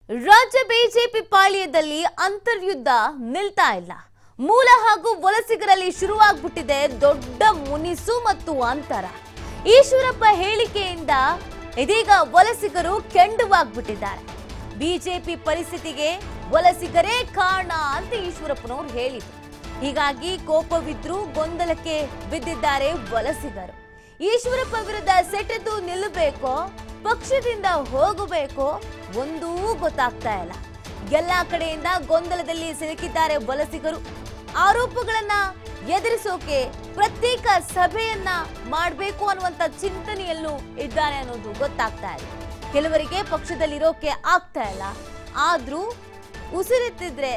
ರಾಜ್ಯ ಬಿಜೆಪಿ ಪಾಳ್ಯದಲ್ಲಿ ಅಂತರ್ಯುದ್ಧ ನಿಲ್ತಾ ಇಲ್ಲ ಮೂಲ ಹಾಗೂ ವಲಸಿಗರಲ್ಲಿ ಶುರುವಾಗ್ಬಿಟ್ಟಿದೆ ದೊಡ್ಡ ಮುನಿಸು ಮತ್ತು ಅಂತರ ಈಶ್ವರಪ್ಪ ಹೇಳಿಕೆಯಿಂದ ಇದೀಗ ವಲಸಿಗರು ಕೆಂಡುವಾಗ್ಬಿಟ್ಟಿದ್ದಾರೆ ಬಿಜೆಪಿ ಪರಿಸ್ಥಿತಿಗೆ ವಲಸಿಗರೇ ಕಾರಣ ಅಂತ ಈಶ್ವರಪ್ಪನವರು ಹೇಳಿದ್ರು ಹೀಗಾಗಿ ಕೋಪವಿದ್ರು ಗೊಂದಲಕ್ಕೆ ಬಿದ್ದಿದ್ದಾರೆ ವಲಸಿಗರು ಈಶ್ವರಪ್ಪ ವಿರುದ್ಧ ಸೆಟೆದು ನಿಲ್ಲಬೇಕೋ ಪಕ್ಷದಿಂದ ಹೋಗಬೇಕೋ ಒಂದೂ ಗೊತ್ತಾಗ್ತಾ ಇಲ್ಲ ಎಲ್ಲಾ ಕಡೆಯಿಂದ ಗೊಂದಲದಲ್ಲಿ ಸಿಲುಕಿದ್ದಾರೆ ವಲಸಿಗರು ಆರೋಪಗಳನ್ನ ಎದುರಿಸೋಕೆ ಪ್ರತ್ಯೇಕ ಸಭೆಯನ್ನ ಮಾಡಬೇಕು ಅನ್ನುವಂತ ಚಿಂತನೆಯಲ್ಲೂ ಇದ್ದಾರೆ ಅನ್ನೋದು ಗೊತ್ತಾಗ್ತಾ ಇದೆ ಕೆಲವರಿಗೆ ಪಕ್ಷದಲ್ಲಿರೋಕೆ ಆಗ್ತಾ ಇಲ್ಲ ಆದ್ರೂ ಉಸಿರೆತ್ತಿದ್ರೆ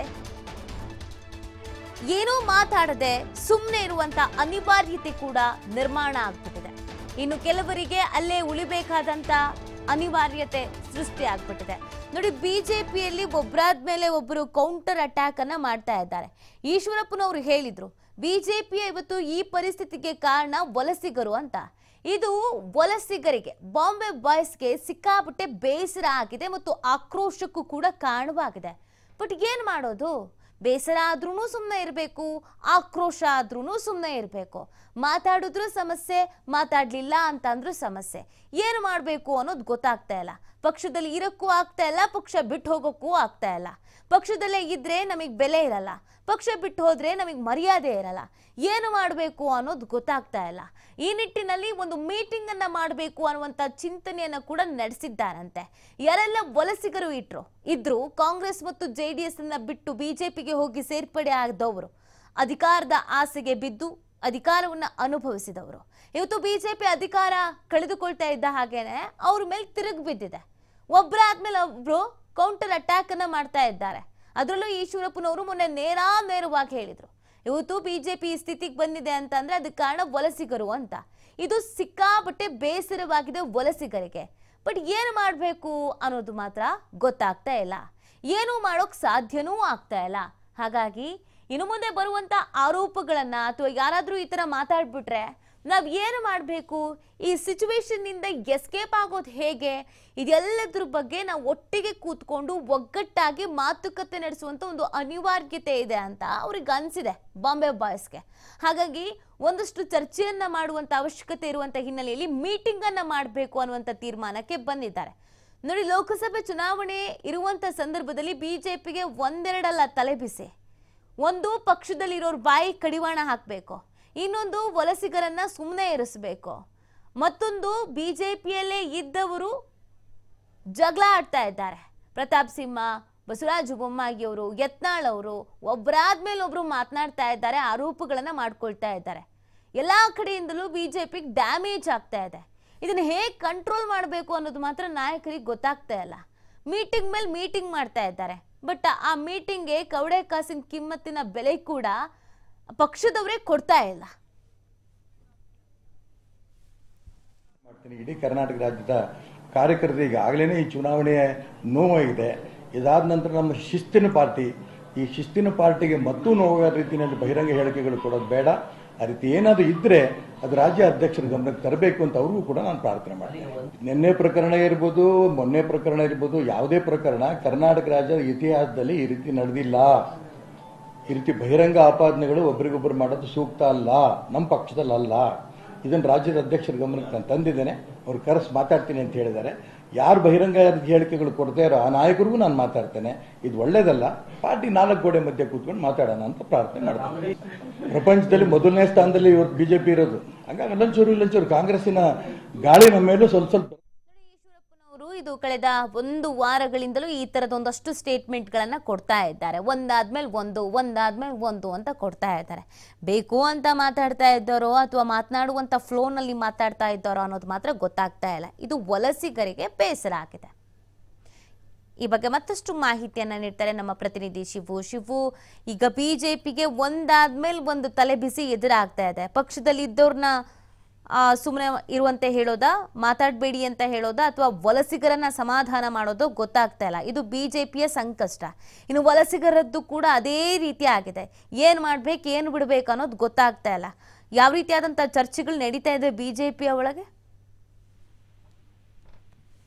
ಏನೂ ಮಾತಾಡದೆ ಸುಮ್ಮನೆ ಇರುವಂತ ಅನಿವಾರ್ಯತೆ ಕೂಡ ನಿರ್ಮಾಣ ಆಗ್ಬಿಟ್ಟಿದೆ ಇನ್ನು ಕೆಲವರಿಗೆ ಅಲ್ಲೇ ಉಳಿಬೇಕಾದಂತ ಅನಿವಾರ್ಯತೆ ಸೃಷ್ಟಿ ಆಗ್ಬಿಟ್ಟಿದೆ ನೋಡಿ ಬಿಜೆಪಿಯಲ್ಲಿ ಒಬ್ಬರಾದ್ಮೇಲೆ ಒಬ್ಬರು ಕೌಂಟರ್ ಅಟ್ಯಾಕ್ ಅನ್ನ ಮಾಡ್ತಾ ಇದ್ದಾರೆ ಈಶ್ವರಪ್ಪನವರು ಹೇಳಿದ್ರು ಬಿಜೆಪಿಯ ಇವತ್ತು ಈ ಪರಿಸ್ಥಿತಿಗೆ ಕಾರಣ ವಲಸಿಗರು ಅಂತ ಇದು ವಲಸಿಗರಿಗೆ ಬಾಂಬೆ ಬಾಯ್ಸ್ಗೆ ಸಿಕ್ಕಾಪಟ್ಟೆ ಬೇಸರ ಆಗಿದೆ ಮತ್ತು ಆಕ್ರೋಶಕ್ಕೂ ಕೂಡ ಕಾರಣವಾಗಿದೆ ಬಟ್ ಏನ್ ಮಾಡೋದು ಬೇಸರ ಆದ್ರೂ ಸುಮ್ಮನೆ ಇರಬೇಕು ಆಕ್ರೋಶ ಆದ್ರೂ ಸುಮ್ಮನೆ ಇರಬೇಕು ಮಾತಾಡಿದ್ರು ಸಮಸ್ಯೆ ಮಾತಾಡ್ಲಿಲ್ಲ ಅಂತಂದ್ರೂ ಸಮಸ್ಯೆ ಏನು ಮಾಡಬೇಕು ಅನ್ನೋದು ಗೊತ್ತಾಗ್ತಾ ಇಲ್ಲ ಪಕ್ಷದಲ್ಲಿ ಇರಕ್ಕೂ ಆಗ್ತಾ ಇಲ್ಲ ಪಕ್ಷ ಬಿಟ್ಟು ಹೋಗೋಕ್ಕೂ ಆಗ್ತಾ ಇಲ್ಲ ಪಕ್ಷದಲ್ಲೇ ಇದ್ರೆ ನಮಗೆ ಬೆಲೆ ಇರಲ್ಲ ಪಕ್ಷ ಬಿಟ್ಟು ಹೋದ್ರೆ ನಮಗೆ ಮರ್ಯಾದೆ ಇರಲ್ಲ ಏನು ಮಾಡಬೇಕು ಅನ್ನೋದು ಗೊತ್ತಾಗ್ತಾ ಇಲ್ಲ ಈ ನಿಟ್ಟಿನಲ್ಲಿ ಒಂದು ಮೀಟಿಂಗ್ ಅನ್ನ ಮಾಡಬೇಕು ಅನ್ನುವಂತ ಚಿಂತನೆಯನ್ನ ಕೂಡ ನಡೆಸಿದ್ದಾರಂತೆ ಯಾರೆಲ್ಲ ವಲಸಿಗರು ಇಟ್ರು ಇದ್ರು ಕಾಂಗ್ರೆಸ್ ಮತ್ತು ಜೆ ಡಿ ಎಸ್ ಅನ್ನ ಬಿಟ್ಟು ಬಿಜೆಪಿಗೆ ಹೋಗಿ ಸೇರ್ಪಡೆ ಆದವರು ಅಧಿಕಾರದ ಆಸೆಗೆ ಬಿದ್ದು ಅಧಿಕಾರವನ್ನ ಅನುಭವಿಸಿದವರು ಇವತ್ತು ಬಿಜೆಪಿ ಅಧಿಕಾರ ಕಳೆದುಕೊಳ್ತಾ ಇದ್ದ ಹಾಗೇನೆ ಅವ್ರ ಮೇಲೆ ತಿರುಗಿ ಬಿದ್ದಿದೆ ಒಬ್ಬರಾದ್ಮೇಲೆ ಒಬ್ರು ಕೌಂಟರ್ ಅಟ್ಯಾಕ್ ಅನ್ನ ಮಾಡ್ತಾ ಇದ್ದಾರೆ ಅದರಲ್ಲೂ ಈಶ್ವರಪ್ಪನವರು ಮೊನ್ನೆ ನೇರಾ ನೇರವಾಗಿ ಹೇಳಿದ್ರು ಇವತ್ತು ಬಿಜೆಪಿ ಈ ಸ್ಥಿತಿಗೆ ಬಂದಿದೆ ಅಂತಂದ್ರೆ ಅದಕ್ಕೆ ಕಾರಣ ವಲಸಿಗರು ಅಂತ ಇದು ಸಿಕ್ಕಾಪಟ್ಟೆ ಬೇಸರವಾಗಿದೆ ವಲಸಿಗರಿಗೆ ಬಟ್ ಏನು ಮಾಡಬೇಕು ಅನ್ನೋದು ಮಾತ್ರ ಗೊತ್ತಾಗ್ತಾ ಇಲ್ಲ ಏನು ಮಾಡೋಕ್ ಸಾಧ್ಯನೂ ಆಗ್ತಾ ಇಲ್ಲ ಹಾಗಾಗಿ ಇನ್ನು ಮುಂದೆ ಬರುವಂತ ಆರೋಪಗಳನ್ನ ಅಥವಾ ಯಾರಾದ್ರೂ ಈ ತರ ಮಾತಾಡ್ಬಿಟ್ರೆ ನಾವ್ ಏನು ಮಾಡಬೇಕು ಈ ಸಿಚುವೇಶನ್ ನಿಂದ ಎಸ್ಕೇಪ್ ಆಗೋದು ಹೇಗೆ ಇದೆಲ್ಲದ್ರ ಬಗ್ಗೆ ನಾವು ಒಟ್ಟಿಗೆ ಕೂತ್ಕೊಂಡು ಒಗ್ಗಟ್ಟಾಗಿ ಮಾತುಕತೆ ನಡೆಸುವಂತ ಒಂದು ಅನಿವಾರ್ಯತೆ ಇದೆ ಅಂತ ಅವ್ರಿಗೆ ಅನ್ಸಿದೆ ಬಾಂಬೆ ಬಾಯ್ಸ್ಗೆ ಹಾಗಾಗಿ ಒಂದಷ್ಟು ಚರ್ಚೆಯನ್ನ ಮಾಡುವಂತ ಅವಶ್ಯಕತೆ ಇರುವಂತ ಹಿನ್ನೆಲೆಯಲ್ಲಿ ಮೀಟಿಂಗ್ ಅನ್ನ ಮಾಡಬೇಕು ಅನ್ನುವಂತ ತೀರ್ಮಾನಕ್ಕೆ ಬಂದಿದ್ದಾರೆ ನೋಡಿ ಲೋಕಸಭೆ ಚುನಾವಣೆ ಇರುವಂತ ಸಂದರ್ಭದಲ್ಲಿ ಬಿಜೆಪಿಗೆ ಒಂದೆರಡಲ್ಲ ತಲೆಬಿಸಿ ಒಂದು ಪಕ್ಷದಲ್ಲಿರೋರ್ ಬಾಯಿ ಕಡಿವಾಣ ಹಾಕಬೇಕು ಇನ್ನೊಂದು ವಲಸಿಗರನ್ನ ಸುಮ್ಮನೆ ಇರಿಸಬೇಕು ಮತ್ತೊಂದು ಬಿಜೆಪಿಯಲ್ಲೇ ಇದ್ದವರು ಜಗಳ ಆಡ್ತಾ ಇದ್ದಾರೆ ಪ್ರತಾಪ್ ಸಿಂಹ ಬಸವರಾಜ ಬೊಮ್ಮಾಗಿ ಅವರು ಯತ್ನಾಳ್ ಅವರು ಒಬ್ಬರಾದ್ಮೇಲೆ ಒಬ್ರು ಮಾತನಾಡ್ತಾ ಇದ್ದಾರೆ ಆರೋಪಗಳನ್ನ ಮಾಡ್ಕೊಳ್ತಾ ಇದ್ದಾರೆ ಎಲ್ಲಾ ಕಡೆಯಿಂದಲೂ ಬಿಜೆಪಿಗೆ ಡ್ಯಾಮೇಜ್ ಆಗ್ತಾ ಇದೆ ಇದನ್ನ ಹೇಗೆ ಕಂಟ್ರೋಲ್ ಮಾಡಬೇಕು ಅನ್ನೋದು ಮಾತ್ರ ನಾಯಕರಿಗೆ ಗೊತ್ತಾಗ್ತಾ ಇಲ್ಲ ಮೀಟಿಂಗ್ ಮೇಲೆ ಮೀಟಿಂಗ್ ಮಾಡ್ತಾ ಇದ್ದಾರೆ ಬಟ್ ಆ ಮೀಟಿಂಗ್ಗೆ ಕವಡೆ ಕಾಸಿನ ಕಿಮ್ಮತ್ತಿನ ಬೆಲೆ ಕೂಡ ಪಕ್ಷದವರೇ ಕೊಡ್ತಾ ಇಲ್ಲ ಮಾಡ್ತೀನಿ ಇಡೀ ಕರ್ನಾಟಕ ರಾಜ್ಯದ ಕಾರ್ಯಕರ್ತರಿಗೆ ಈಗಾಗಲೇ ಈ ಚುನಾವಣೆ ನೋವಾಗಿದೆ ಇದಾದ ನಂತರ ನಮ್ಮ ಶಿಸ್ತಿನ ಪಾರ್ಟಿ ಈ ಶಿಸ್ತಿನ ಪಾರ್ಟಿಗೆ ಮತ್ತೂ ನೋವಾದ ರೀತಿಯಲ್ಲಿ ಬಹಿರಂಗ ಹೇಳಿಕೆಗಳು ಕೊಡೋದು ಬೇಡ ಆ ರೀತಿ ಏನಾದರೂ ಇದ್ರೆ ಅದು ರಾಜ್ಯ ಅಧ್ಯಕ್ಷರ ಗಮನಕ್ಕೆ ತರಬೇಕು ಅಂತ ಅವ್ರಿಗೂ ಕೂಡ ನಾನು ಪ್ರಾರ್ಥನೆ ಮಾಡ್ತೀನಿ ನಿನ್ನೆ ಪ್ರಕರಣ ಇರ್ಬೋದು ಮೊನ್ನೆ ಪ್ರಕರಣ ಇರ್ಬೋದು ಯಾವುದೇ ಪ್ರಕರಣ ಕರ್ನಾಟಕ ರಾಜ್ಯದ ಇತಿಹಾಸದಲ್ಲಿ ಈ ರೀತಿ ನಡೆದಿಲ್ಲ ಈ ರೀತಿ ಬಹಿರಂಗ ಆಪಾದನೆಗಳು ಒಬ್ರಿಗೊಬ್ರು ಮಾಡೋದು ಸೂಕ್ತ ಅಲ್ಲ ನಮ್ಮ ಪಕ್ಷದಲ್ಲಿ ಅಲ್ಲ ಇದನ್ನು ರಾಜ್ಯದ ಅಧ್ಯಕ್ಷರ ಗಮನಕ್ಕೆ ನಾನು ತಂದಿದ್ದೇನೆ ಅವ್ರು ಕರೆಸಿ ಮಾತಾಡ್ತೀನಿ ಅಂತ ಹೇಳಿದ್ದಾರೆ ಯಾರು ಬಹಿರಂಗ ಹೇಳಿಕೆಗಳು ಕೊಡ್ತಾ ಇರೋ ಆ ನಾಯಕರಿಗೂ ನಾನು ಮಾತಾಡ್ತೇನೆ ಇದು ಒಳ್ಳೇದಲ್ಲ ಪಾರ್ಟಿ ನಾಲ್ಕು ಗೋಡೆ ಮಧ್ಯೆ ಕೂತ್ಕೊಂಡು ಮಾತಾಡೋಣ ಅಂತ ಪ್ರಾರ್ಥನೆ ಮಾಡ್ತೀನಿ ಪ್ರಪಂಚದಲ್ಲಿ ಮೊದಲನೇ ಸ್ಥಾನದಲ್ಲಿ ಇವತ್ತು ಬಿಜೆಪಿ ಇರೋದು ಹಂಗಾಗಿ ಅಲ್ಲೊಂಚೂರು ಇಲ್ಲೊಂಚೂರು ಕಾಂಗ್ರೆಸ್ಸಿನ ಗಾಳಿ ನಮ್ಮ ಮೇಲೂ ಸ್ವಲ್ಪ ಸ್ವಲ್ಪ ನೋಡಿ, ಈಶ್ವರಪ್ಪನವರು ಇದು ಕಳೆದ ಒಂದು ವಾರಗಳಿಂದಲೂ ಈ ತರದ ಒಂದಷ್ಟು ಸ್ಟೇಟ್ಮೆಂಟ್ಗಳನ್ನ ಕೊಡ್ತಾ ಇದ್ದಾರೆ ಒಂದಾದ್ಮೇಲೆ ಒಂದು ಒಂದಾದ್ಮೇಲೆ ಒಂದು ಅಂತ ಕೊಡ್ತಾ ಇದ್ದಾರೆ ಬೇಕು ಅಂತ ಮಾತಾಡ್ತಾ ಇದ್ದಾರೋ ಅಥವಾ ಮಾತನಾಡುವಂತ ಫ್ಲೋನಲ್ಲಿ ಮಾತಾಡ್ತಾ ಇದ್ದಾರೋ ಅನ್ನೋದು ಮಾತ್ರ ಗೊತ್ತಾಗ್ತಾ ಇಲ್ಲ ಇದು ವಲಸಿಗರಿಗೆ ಬೇಸರ ಆಗಿದೆ ಈ ಬಗ್ಗೆ ಮತ್ತಷ್ಟು ಮಾಹಿತಿಯನ್ನ ನೀಡ್ತಾರೆ ನಮ್ಮ ಪ್ರತಿನಿಧಿ ಶಿವು ಶಿವು ಈಗ ಬಿಜೆಪಿಗೆ ಒಂದಾದ್ಮೇಲೆ ಒಂದು ತಲೆ ಬಿಸಿ ಎದುರಾಗ್ತಾ ಇದೆ ಪಕ್ಷದಲ್ಲಿ ಇದ್ದವ್ರನ್ನ ಸುಮ್ಮನೆ ಇರುವಂತೆ ಹೇಳೋದಾ ಮಾತಾಡಬೇಡಿ ಅಂತ ಹೇಳೋದಾ ಅಥವಾ ವಲಸಿಗರನ್ನ ಸಮಾಧಾನ ಮಾಡೋದು ಗೊತ್ತಾಗ್ತಾ ಇಲ್ಲ ಇದು ಬಿಜೆಪಿಯ ಸಂಕಷ್ಟ ಇನ್ನು ವಲಸಿಗರದ್ದು ಕೂಡ ಅದೇ ರೀತಿ ಆಗಿದೆ ಏನ್ ಮಾಡ್ಬೇಕು ಏನು ಬಿಡ್ಬೇಕು ಅನ್ನೋದು ಗೊತ್ತಾಗ್ತಾ ಇಲ್ಲ ಯಾವ ರೀತಿಯಾದಂಥ ಚರ್ಚೆಗಳು ನಡೀತಾ ಇದೆ ಬಿಜೆಪಿಯ ಒಳಗೆ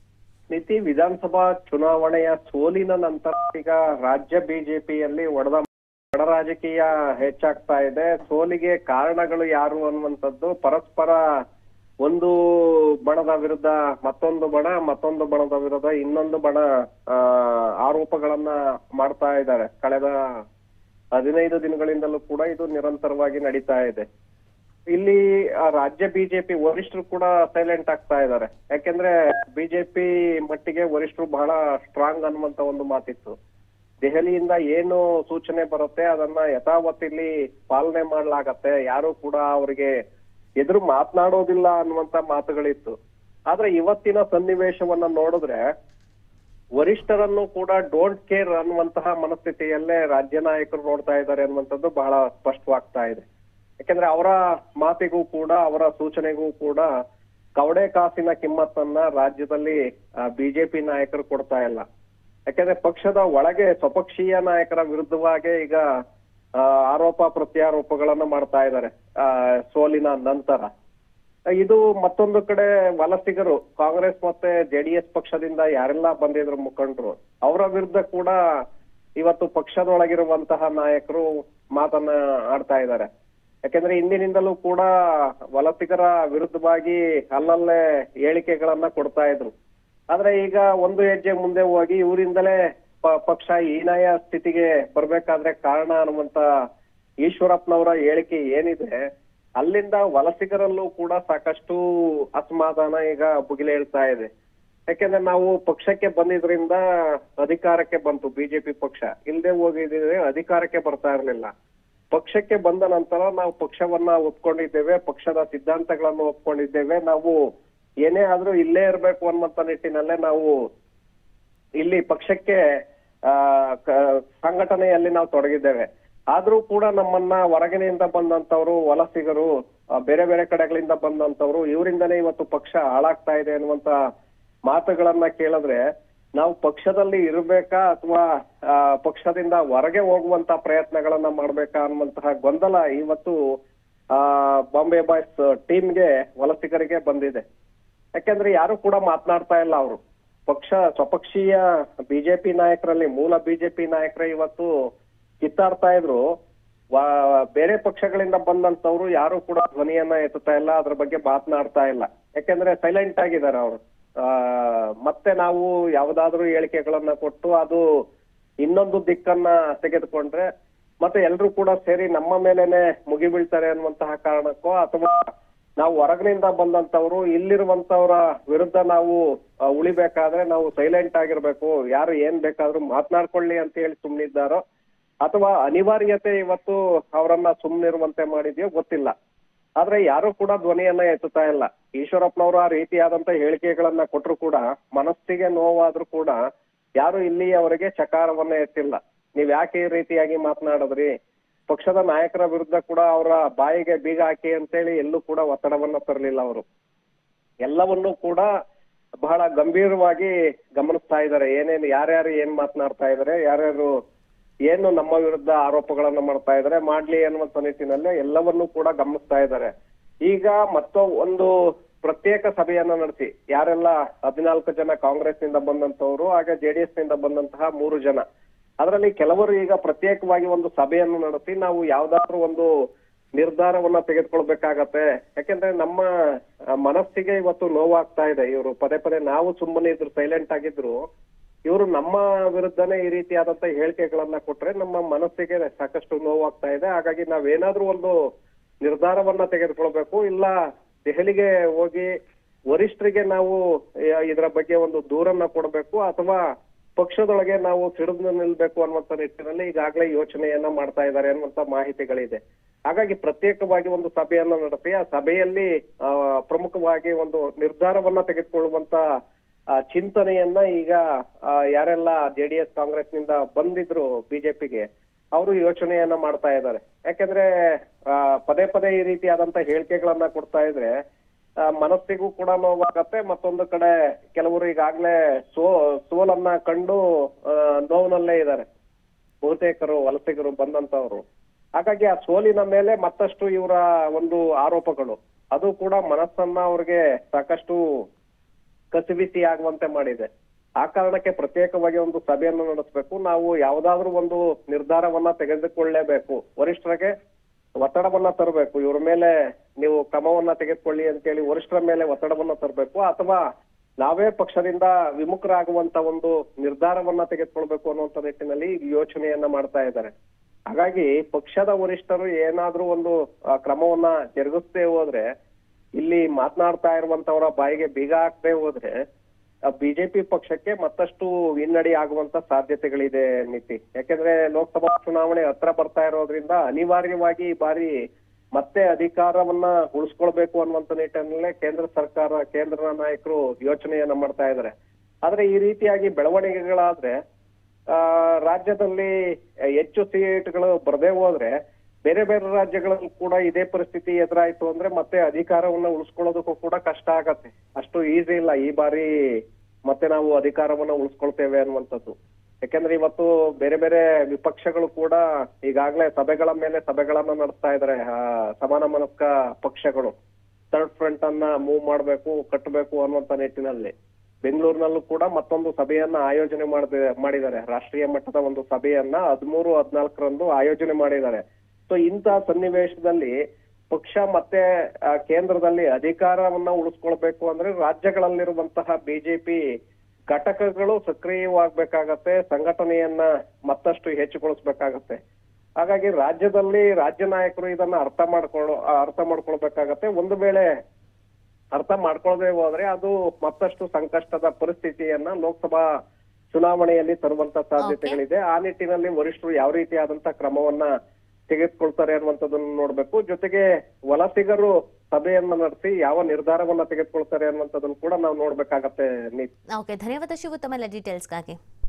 ನೀತಿ ವಿಧಾನಸಭಾ ಚುನಾವಣೆಯ ಸೋಲಿನ ನಂತರ ಈಗ ರಾಜ್ಯ ಬಿಜೆಪಿಯಲ್ಲಿ ಒಡೆದ ಒಡ ರಾಜಕೀಯ ಹೆಚ್ಚಾಗ್ತಾ ಇದೆ ಸೋಲಿಗೆ ಕಾರಣಗಳು ಯಾರು ಅನ್ನುವಂಥದ್ದು ಪರಸ್ಪರ ಒಂದು ಬಣದ ವಿರುದ್ಧ ಮತ್ತೊಂದು ಬಣ ಮತ್ತೊಂದು ಬಣದ ವಿರುದ್ಧ ಇನ್ನೊಂದು ಬಣ ಆ, ಆರೋಪಗಳನ್ನ ಮಾಡ್ತಾ ಇದ್ದಾರೆ ಕಳೆದ ಹದಿನೈದು ದಿನಗಳಿಂದಲೂ ಕೂಡ ಇದು ನಿರಂತರವಾಗಿ ನಡೀತಾ ಇದೆ ಇಲ್ಲಿ ಆ ರಾಜ್ಯ ಬಿಜೆಪಿ ವರಿಷ್ಠರು ಕೂಡ ಸೈಲೆಂಟ್ ಆಗ್ತಾ ಇದ್ದಾರೆ ಯಾಕೆಂದ್ರೆ ಬಿಜೆಪಿ ಮಟ್ಟಿಗೆ ವರಿಷ್ಠರು ಬಹಳ ಸ್ಟ್ರಾಂಗ್ ಅನ್ನುವಂತ ಒಂದು ಮಾತಿತ್ತು ದೆಹಲಿಯಿಂದ ಏನು ಸೂಚನೆ ಬರುತ್ತೆ ಅದನ್ನ ಯಥಾವತ್ ಇಲ್ಲಿ ಪಾಲನೆ ಮಾಡ್ಲಾಗತ್ತೆ ಯಾರು ಕೂಡ ಅವರಿಗೆ ಎದುರು ಮಾತನಾಡೋದಿಲ್ಲ ಅನ್ನುವಂತ ಮಾತುಗಳಿತ್ತು ಆದ್ರೆ ಇವತ್ತಿನ ಸನ್ನಿವೇಶವನ್ನ ನೋಡಿದ್ರೆ ವರಿಷ್ಠರನ್ನು ಕೂಡ ಡೋಂಟ್ ಕೇರ್ ಅನ್ನುವಂತಹ ಮನಸ್ಥಿತಿಯಲ್ಲೇ ರಾಜ್ಯ ನಾಯಕರು ನೋಡ್ತಾ ಇದ್ದಾರೆ ಅನ್ನುವಂಥದ್ದು ಬಹಳ ಸ್ಪಷ್ಟವಾಗ್ತಾ ಇದೆ ಯಾಕಂದ್ರೆ ಅವರ ಮಾತಿಗೂ ಕೂಡ ಅವರ ಸೂಚನೆಗೂ ಕೂಡ ಕವಡೆ ಕಾಸಿನ ಕಿಮ್ಮತ್ತನ್ನ ರಾಜ್ಯದಲ್ಲಿ ಬಿಜೆಪಿ ನಾಯಕರು ಕೊಡ್ತಾ ಇಲ್ಲ ಯಾಕಂದ್ರೆ ಪಕ್ಷದ ಒಳಗೆ ಸ್ವಪಕ್ಷೀಯ ನಾಯಕರ ವಿರುದ್ಧವಾಗಿ ಈಗ ಆ, ಆರೋಪ ಪ್ರತ್ಯಾರೋಪಗಳನ್ನ ಮಾಡ್ತಾ ಇದ್ದಾರೆ ಆ, ಸೋಲಿನ ನಂತರ ಇದು ಮತ್ತೊಂದು ಕಡೆ ವಲಸಿಗರು ಕಾಂಗ್ರೆಸ್ ಮತ್ತೆ ಜೆಡಿಎಸ್ ಪಕ್ಷದಿಂದ ಯಾರೆಲ್ಲ ಬಂದಿದ್ರು ಮುಖಂಡರು ಅವರ ವಿರುದ್ಧ ಕೂಡ ಇವತ್ತು ಪಕ್ಷದೊಳಗಿರುವಂತಹ ನಾಯಕರು ಮಾತನ್ನ ಆಡ್ತಾ ಇದ್ದಾರೆ ಯಾಕೆಂದ್ರೆ ಇಂದಿನಿಂದಲೂ ಕೂಡ ವಲಸಿಗರ ವಿರುದ್ಧವಾಗಿ ಅಲ್ಲಲ್ಲೇ ಹೇಳಿಕೆಗಳನ್ನ ಕೊಡ್ತಾ ಇದ್ರು ಆದ್ರೆ ಈಗ ಒಂದು ಹೆಜ್ಜೆ ಮುಂದೆ ಹೋಗಿ ಇವರಿಂದಲೇ ಪ- ಪಕ್ಷ ಹೀನಾಯ ಸ್ಥಿತಿಗೆ ಬರ್ಬೇಕಾದ್ರೆ ಕಾರಣ ಅನ್ನುವಂತ ಈಶ್ವರಪ್ಪನವರ ಹೇಳಿಕೆ ಏನಿದೆ ಅಲ್ಲಿಂದ ವಲಸಿಗರಲ್ಲೂ ಕೂಡ ಸಾಕಷ್ಟು ಅಸಮಾಧಾನ ಈಗ ಭುಗಿಲೇಳ್ತಾ ಇದೆ ಯಾಕೆಂದ್ರೆ ನಾವು ಪಕ್ಷಕ್ಕೆ ಬಂದಿದ್ರಿಂದ ಅಧಿಕಾರಕ್ಕೆ ಬಂತು ಬಿಜೆಪಿ ಪಕ್ಷ ಇಲ್ಲದೆ ಹೋಗಿದ್ರೆ ಅಧಿಕಾರಕ್ಕೆ ಬರ್ತಾ ಇರ್ಲಿಲ್ಲ ಪಕ್ಷಕ್ಕೆ ಬಂದ ನಂತರ ನಾವು ಪಕ್ಷವನ್ನ ಒಪ್ಕೊಂಡಿದ್ದೇವೆ ಪಕ್ಷದ ಸಿದ್ಧಾಂತಗಳನ್ನು ಒಪ್ಕೊಂಡಿದ್ದೇವೆ ನಾವು ಏನೇ ಆದ್ರೂ ಇಲ್ಲೇ ಇರ್ಬೇಕು ಅನ್ನುವಂತ ನಿಟ್ಟಿನಲ್ಲೇ ನಾವು ಇಲ್ಲಿ ಪಕ್ಷಕ್ಕೆ ಆ ಕ- ಸಂಘಟನೆಯಲ್ಲಿ ನಾವು ತೊಡಗಿದ್ದೇವೆ ಆದ್ರೂ ಕೂಡ ನಮ್ಮನ್ನ ಹೊರಗಿನಿಂದ ಬಂದಂತವ್ರು ವಲಸಿಗರು ಆ, ಬೇರೆ ಬೇರೆ ಕಡೆಗಳಿಂದ ಬಂದಂತವ್ರು ಇವರಿಂದನೇ ಇವತ್ತು ಪಕ್ಷ ಹಾಳಾಗ್ತಾ ಇದೆ ಅನ್ನುವಂತ ಮಾತುಗಳನ್ನ ಕೇಳಿದ್ರೆ ನಾವು ಪಕ್ಷದಲ್ಲಿ ಇರ್ಬೇಕಾ ಅಥವಾ ಪಕ್ಷದಿಂದ ಹೊರಗೆ ಹೋಗುವಂತ ಪ್ರಯತ್ನಗಳನ್ನ ಮಾಡ್ಬೇಕಾ ಅನ್ನುವಂತಹ ಗೊಂದಲ ಇವತ್ತು ಆ ಬಾಂಬೆ ಬಾಯ್ಸ್ ಟೀಮ್ಗೆ ವಲಸಿಗರಿಗೆ ಬಂದಿದೆ ಯಾಕಂದ್ರೆ ಯಾರು ಕೂಡ ಮಾತನಾಡ್ತಾ ಇಲ್ಲ ಅವರು ಪಕ್ಷ ಸ್ವಪಕ್ಷೀಯ ಬಿಜೆಪಿ ನಾಯಕರಲ್ಲಿ ಮೂಲ ಬಿಜೆಪಿ ನಾಯಕರೇ ಇವತ್ತು ಕಿತ್ತಾಡ್ತಾ ಇದ್ರು ವಾ- ಬೇರೆ ಪಕ್ಷಗಳಿಂದ ಬಂದಂತವ್ರು ಯಾರು ಕೂಡ ಧ್ವನಿಯನ್ನ ಎತ್ತುತ್ತಾ ಇಲ್ಲ ಅದ್ರ ಬಗ್ಗೆ ಮಾತನಾಡ್ತಾ ಇಲ್ಲ ಯಾಕಂದ್ರೆ ಸೈಲೆಂಟ್ ಆಗಿದ್ದಾರೆ ಅವರು ಆ ಮತ್ತೆ ನಾವು ಯಾವ್ದಾದ್ರು ಹೇಳಿಕೆಗಳನ್ನ ಕೊಟ್ಟು ಅದು ಇನ್ನೊಂದು ದಿಕ್ಕನ್ನ ತೆಗೆದುಕೊಂಡ್ರೆ ಮತ್ತೆ ಎಲ್ರು ಕೂಡ ಸೇರಿ ನಮ್ಮ ಮೇಲೆನೆ ಮುಗಿಬೀಳ್ತಾರೆ ಅನ್ನುವಂತಹ ಕಾರಣಕ್ಕೋ ಅಥವಾ ನಾವು ಹೊರಗಿನಿಂದ ಬಂದಂತವ್ರು ಇಲ್ಲಿರುವಂತವ್ರ ವಿರುದ್ಧ ನಾವು ಆ, ಉಳಿಬೇಕಾದ್ರೆ ನಾವು ಸೈಲೆಂಟ್ ಆಗಿರ್ಬೇಕು ಯಾರು ಏನ್ ಬೇಕಾದ್ರೂ ಮಾತನಾಡ್ಕೊಳ್ಳಿ ಅಂತ ಹೇಳಿ ಸುಮ್ನಿದ್ದಾರೋ ಅಥವಾ ಅನಿವಾರ್ಯತೆ ಇವತ್ತು ಅವರನ್ನ ಸುಮ್ನಿರುವಂತೆ ಮಾಡಿದ್ಯೋ ಗೊತ್ತಿಲ್ಲ ಆದ್ರೆ ಯಾರು ಕೂಡ ಧ್ವನಿಯನ್ನ ಎತ್ತುತ್ತಾ ಇಲ್ಲ ಈಶ್ವರಪ್ಪನವರು ಆ ರೀತಿಯಾದಂತ ಹೇಳಿಕೆಗಳನ್ನ ಕೊಟ್ರು ಕೂಡ ಮನಸ್ಸಿಗೆ ನೋವಾದ್ರೂ ಕೂಡ ಯಾರು ಇಲ್ಲಿ ಅವರಿಗೆ ಚಕಾರವನ್ನ ಎತ್ತಿಲ್ಲ ನೀವ್ ಯಾಕೆ ಈ ರೀತಿಯಾಗಿ ಮಾತನಾಡಿದ್ರಿ ಪಕ್ಷದ ನಾಯಕರ ವಿರುದ್ಧ ಕೂಡ ಅವರ ಬಾಯಿಗೆ ಬೀಗ ಹಾಕಿ ಅಂತೇಳಿ ಎಲ್ಲೂ ಕೂಡ ಒತ್ತಡವನ್ನ ತರಲಿಲ್ಲ ಅವರು ಎಲ್ಲವನ್ನೂ ಕೂಡ ಬಹಳ ಗಂಭೀರವಾಗಿ ಗಮನಿಸ್ತಾ ಇದ್ದಾರೆ ಏನೇನು ಯಾರ್ಯಾರು ಏನ್ ಮಾತನಾಡ್ತಾ ಇದ್ದಾರೆ ಯಾರ್ಯಾರು ಏನು ನಮ್ಮ ವಿರುದ್ಧ ಆರೋಪಗಳನ್ನ ಮಾಡ್ತಾ ಇದ್ದಾರೆ ಮಾಡ್ಲಿ ಅನ್ನುವಂತ ನಿಟ್ಟಿನಲ್ಲಿ ಎಲ್ಲವನ್ನೂ ಕೂಡ ಗಮನಿಸ್ತಾ ಇದ್ದಾರೆ ಈಗ ಮತ್ತೊ ಒಂದು ಪ್ರತ್ಯೇಕ ಸಭೆಯನ್ನ ನಡೆಸಿ ಯಾರೆಲ್ಲ ಹದಿನಾಲ್ಕು ಜನ ಕಾಂಗ್ರೆಸ್ ನಿಂದ ಬಂದಂತವರು ಹಾಗೆ ಜೆಡಿಎಸ್ ನಿಂದ ಬಂದಂತಹ ಮೂರು ಜನ ಅದರಲ್ಲಿ ಕೆಲವರು ಈಗ ಪ್ರತ್ಯೇಕವಾಗಿ ಒಂದು ಸಭೆಯನ್ನು ನಡೆಸಿ ನಾವು ಯಾವ್ದಾದ್ರು ಒಂದು ನಿರ್ಧಾರವನ್ನ ತೆಗೆದುಕೊಳ್ಬೇಕಾಗತ್ತೆ ಯಾಕೆಂದ್ರೆ ನಮ್ಮ ಆ, ಮನಸ್ಸಿಗೆ ಇವತ್ತು ನೋವಾಗ್ತಾ ಇದೆ ಇವರು ಪದೇ ಪದೇ ನಾವು ಸುಮ್ಮನೆ ಇದ್ರು ಸೈಲೆಂಟ್ ಆಗಿದ್ರು ಇವರು ನಮ್ಮ ವಿರುದ್ಧನೇ ಈ ರೀತಿಯಾದಂತ ಹೇಳಿಕೆಗಳನ್ನ ಕೊಟ್ರೆ ನಮ್ಮ ಮನಸ್ಸಿಗೆ ಸಾಕಷ್ಟು ನೋವಾಗ್ತಾ ಇದೆ ಹಾಗಾಗಿ ನಾವೇನಾದ್ರೂ ಒಂದು ನಿರ್ಧಾರವನ್ನ ತೆಗೆದುಕೊಳ್ಬೇಕು ಇಲ್ಲ ದೆಹಲಿಗೆ ಹೋಗಿ ವರಿಷ್ಠರಿಗೆ ನಾವು ಆ, ಇದರ ಬಗ್ಗೆ ಒಂದು ದೂರನ್ನ ಕೊಡಬೇಕು ಅಥವಾ ಪಕ್ಷದೊಳಗೆ ನಾವು ಸಿಡಿದು ನಿಲ್ಬೇಕು ಅನ್ನುವಂತ ನಿಟ್ಟಿನಲ್ಲಿ ಈಗಾಗಲೇ ಯೋಚನೆಯನ್ನ ಮಾಡ್ತಾ ಇದ್ದಾರೆ ಅನ್ನುವಂತ ಮಾಹಿತಿಗಳಿದೆ ಹಾಗಾಗಿ ಪ್ರತ್ಯೇಕವಾಗಿ ಒಂದು ಸಭೆಯನ್ನ ನಡೆಸಿ ಆ ಸಭೆಯಲ್ಲಿ ಆ, ಪ್ರಮುಖವಾಗಿ ಒಂದು ನಿರ್ಧಾರವನ್ನ ತೆಗೆದುಕೊಳ್ಳುವಂತ ಆ, ಚಿಂತನೆಯನ್ನ ಈಗ ಆ, ಯಾರೆಲ್ಲ ಜೆಡಿಎಸ್ ಕಾಂಗ್ರೆಸ್ ನಿಂದ ಬಂದಿದ್ರು ಬಿಜೆಪಿಗೆ ಅವರು ಯೋಚನೆಯನ್ನ ಮಾಡ್ತಾ ಇದ್ದಾರೆ ಯಾಕಂದ್ರೆ ಆ, ಪದೇ ಪದೇ ಈ ರೀತಿಯಾದಂತ ಹೇಳಿಕೆಗಳನ್ನ ಕೊಡ್ತಾ ಇದ್ರೆ ಆ, ಮನಸ್ಸಿಗೂ ಕೂಡ ನೋವಾಗತ್ತೆ ಮತ್ತೊಂದು ಕಡೆ ಕೆಲವರು ಈಗಾಗ್ಲೇ ಸೋ ಸೋಲನ್ನ ಕಂಡು ಆ, ನೋವಿನಲ್ಲೇ ಇದ್ದಾರೆ ಬಹುತೇಕರು ವಲಸಿಗರು ಬಂದಂತವ್ರು ಹಾಗಾಗಿ ಆ ಸೋಲಿನ ಮೇಲೆ ಮತ್ತಷ್ಟು ಇವರ ಒಂದು ಆರೋಪಗಳು ಅದು ಕೂಡ ಮನಸ್ಸನ್ನ ಅವ್ರಿಗೆ ಸಾಕಷ್ಟು ಕಸಿಬಿಸಿ ಆಗುವಂತೆ ಮಾಡಿದೆ ಆ ಕಾರಣಕ್ಕೆ ಪ್ರತ್ಯೇಕವಾಗಿ ಒಂದು ಸಭೆಯನ್ನು ನಡೆಸಬೇಕು ನಾವು ಯಾವ್ದಾದ್ರು ಒಂದು ನಿರ್ಧಾರವನ್ನ ತೆಗೆದುಕೊಳ್ಳಲೇಬೇಕು ವರಿಷ್ಠರಿಗೆ ಒತ್ತಡವನ್ನ ತರಬೇಕು ಇವ್ರ ಮೇಲೆ ನೀವು ಕ್ರಮವನ್ನ ತೆಗೆದುಕೊಳ್ಳಿ ಅಂತೇಳಿ ವರಿಷ್ಠರ ಮೇಲೆ ಒತ್ತಡವನ್ನ ತರಬೇಕು ಅಥವಾ ನಾವೇ ಪಕ್ಷದಿಂದ ವಿಮುಖರಾಗುವಂತ ಒಂದು ನಿರ್ಧಾರವನ್ನ ತೆಗೆದುಕೊಳ್ಬೇಕು ಅನ್ನುವಂತ ನಿಟ್ಟಿನಲ್ಲಿ ಈ ಯೋಚನೆಯನ್ನ ಮಾಡ್ತಾ ಇದ್ದಾರೆ ಹಾಗಾಗಿ ಪಕ್ಷದ ವರಿಷ್ಠರು ಏನಾದ್ರೂ ಒಂದು ಆ, ಕ್ರಮವನ್ನ ಜರುಗಿಸದೆ ಹೋದ್ರೆ ಇಲ್ಲಿ ಮಾತನಾಡ್ತಾ ಇರುವಂತವರ ಬಾಯಿಗೆ ಬೀಗ ಹಾಕದೆ ಹೋದ್ರೆ ಬಿಜೆಪಿ ಪಕ್ಷಕ್ಕೆ ಮತ್ತಷ್ಟು ಹಿನ್ನಡಿ ಆಗುವಂತ ಸಾಧ್ಯತೆಗಳಿದೆ ನೀತಿ ಯಾಕೆಂದ್ರೆ ಲೋಕಸಭಾ ಚುನಾವಣೆ ಹತ್ರ ಬರ್ತಾ ಇರೋದ್ರಿಂದ ಅನಿವಾರ್ಯವಾಗಿ ಈ ಬಾರಿ ಮತ್ತೆ ಅಧಿಕಾರವನ್ನ ಉಳಿಸ್ಕೊಳ್ಬೇಕು ಅನ್ನುವಂತ ನಿಟ್ಟಿನಲ್ಲೇ ಕೇಂದ್ರ ಸರ್ಕಾರ ಕೇಂದ್ರ ನಾಯಕರು ಯೋಚನೆಯನ್ನ ಮಾಡ್ತಾ ಇದ್ದಾರೆ ಆದ್ರೆ ಈ ರೀತಿಯಾಗಿ ಬೆಳವಣಿಗೆಗಳಾದ್ರೆ ಆ ರಾಜ್ಯದಲ್ಲಿ ಹೆಚ್ಚು ಸೀಟ್ಗಳು ಬರದೇ ಹೋದ್ರೆ ಬೇರೆ ಬೇರೆ ರಾಜ್ಯಗಳಲ್ಲಿ ಕೂಡ ಇದೇ ಪರಿಸ್ಥಿತಿ ಎದುರಾಯ್ತು ಅಂದ್ರೆ ಮತ್ತೆ ಅಧಿಕಾರವನ್ನ ಉಳಿಸ್ಕೊಳ್ಳೋದಕ್ಕೂ ಕೂಡ ಕಷ್ಟ ಆಗತ್ತೆ ಅಷ್ಟು ಈಸಿ ಇಲ್ಲ ಈ ಬಾರಿ ಮತ್ತೆ ನಾವು ಅಧಿಕಾರವನ್ನ ಉಳಿಸ್ಕೊಳ್ತೇವೆ ಅನ್ನುವಂಥದ್ದು ಯಾಕೆಂದ್ರೆ ಇವತ್ತು ಬೇರೆ ಬೇರೆ ವಿಪಕ್ಷಗಳು ಕೂಡ ಈಗಾಗಲೇ ಸಭೆಗಳ ಮೇಲೆ ಸಭೆಗಳನ್ನ ನಡೆಸ್ತಾ ಇದ್ದಾರೆ ಆ, ಸಮಾನ ಮನಸ್ಕ ಪಕ್ಷಗಳು ಥರ್ಡ್ ಫ್ರಂಟ್ ಅನ್ನ ಮೂವ್ ಮಾಡ್ಬೇಕು ಕಟ್ಟಬೇಕು ಅನ್ನುವಂತ ನಿಟ್ಟಿನಲ್ಲಿ ಬೆಂಗಳೂರಿನಲ್ಲೂ ಕೂಡ ಮತ್ತೊಂದು ಸಭೆಯನ್ನ ಆಯೋಜನೆ ಮಾಡಿದ ಮಾಡಿದ್ದಾರೆ ರಾಷ್ಟ್ರೀಯ ಮಟ್ಟದ ಒಂದು ಸಭೆಯನ್ನ ಹದಿಮೂರು ಹದಿನಾಲ್ಕರಂದು ಆಯೋಜನೆ ಮಾಡಿದ್ದಾರೆ ಸೊ ಇಂಥ ಸನ್ನಿವೇಶದಲ್ಲಿ ಪಕ್ಷ ಮತ್ತೆ ಆ, ಕೇಂದ್ರದಲ್ಲಿ ಅಧಿಕಾರವನ್ನ ಉಳಿಸ್ಕೊಳ್ಬೇಕು ಅಂದ್ರೆ ರಾಜ್ಯಗಳಲ್ಲಿರುವಂತಹ ಬಿಜೆಪಿ ಘಟಕಗಳು ಸಕ್ರಿಯವಾಗಬೇಕಾಗತ್ತೆ ಸಂಘಟನೆಯನ್ನ ಮತ್ತಷ್ಟು ಹೆಚ್ಚುಗೊಳಿಸ್ಬೇಕಾಗತ್ತೆ ಹಾಗಾಗಿ ರಾಜ್ಯದಲ್ಲಿ ರಾಜ್ಯ ನಾಯಕರು ಇದನ್ನ ಅರ್ಥ ಮಾಡ್ಕೊಳ್ಳೋ ಆ, ಅರ್ಥ ಮಾಡ್ಕೊಳ್ಬೇಕಾಗತ್ತೆ ಒಂದು ವೇಳೆ ಅರ್ಥ ಮಾಡ್ಕೊಳ್ಳದೆ ಹೋದ್ರೆ ಅದು ಮತ್ತಷ್ಟು ಸಂಕಷ್ಟದ ಪರಿಸ್ಥಿತಿಯನ್ನ ಲೋಕಸಭಾ ಚುನಾವಣೆಯಲ್ಲಿ ತರುವಂತ ಸಾಧ್ಯತೆಗಳಿದೆ ಆ ನಿಟ್ಟಿನಲ್ಲಿ ವರಿಷ್ಠರು ಯಾವ ರೀತಿಯಾದಂತ ಕ್ರಮವನ್ನ ತೆಗೆದುಕೊಳ್ತಾರೆ ಅನ್ನುವಂಥದ್ದನ್ನ ನೋಡ್ಬೇಕು ಜೊತೆಗೆ ವಲಸಿಗರು ಸಭೆಯನ್ನ ನಡೆಸಿ ಯಾವ ನಿರ್ಧಾರವನ್ನ ತೆಗೆದುಕೊಳ್ತಾರೆ ಅನ್ನುವಂಥದ್ದನ್ನು ಕೂಡ ನಾವು ನೋಡ್ಬೇಕಾಗತ್ತೆ ನೀತಿ ಓಕೆ ಧನ್ಯವಾದ ಶಿವು ತಮ್ಮೆಲ್ಲ ಡೀಟೇಲ್ಸ್ಗಾಗಿ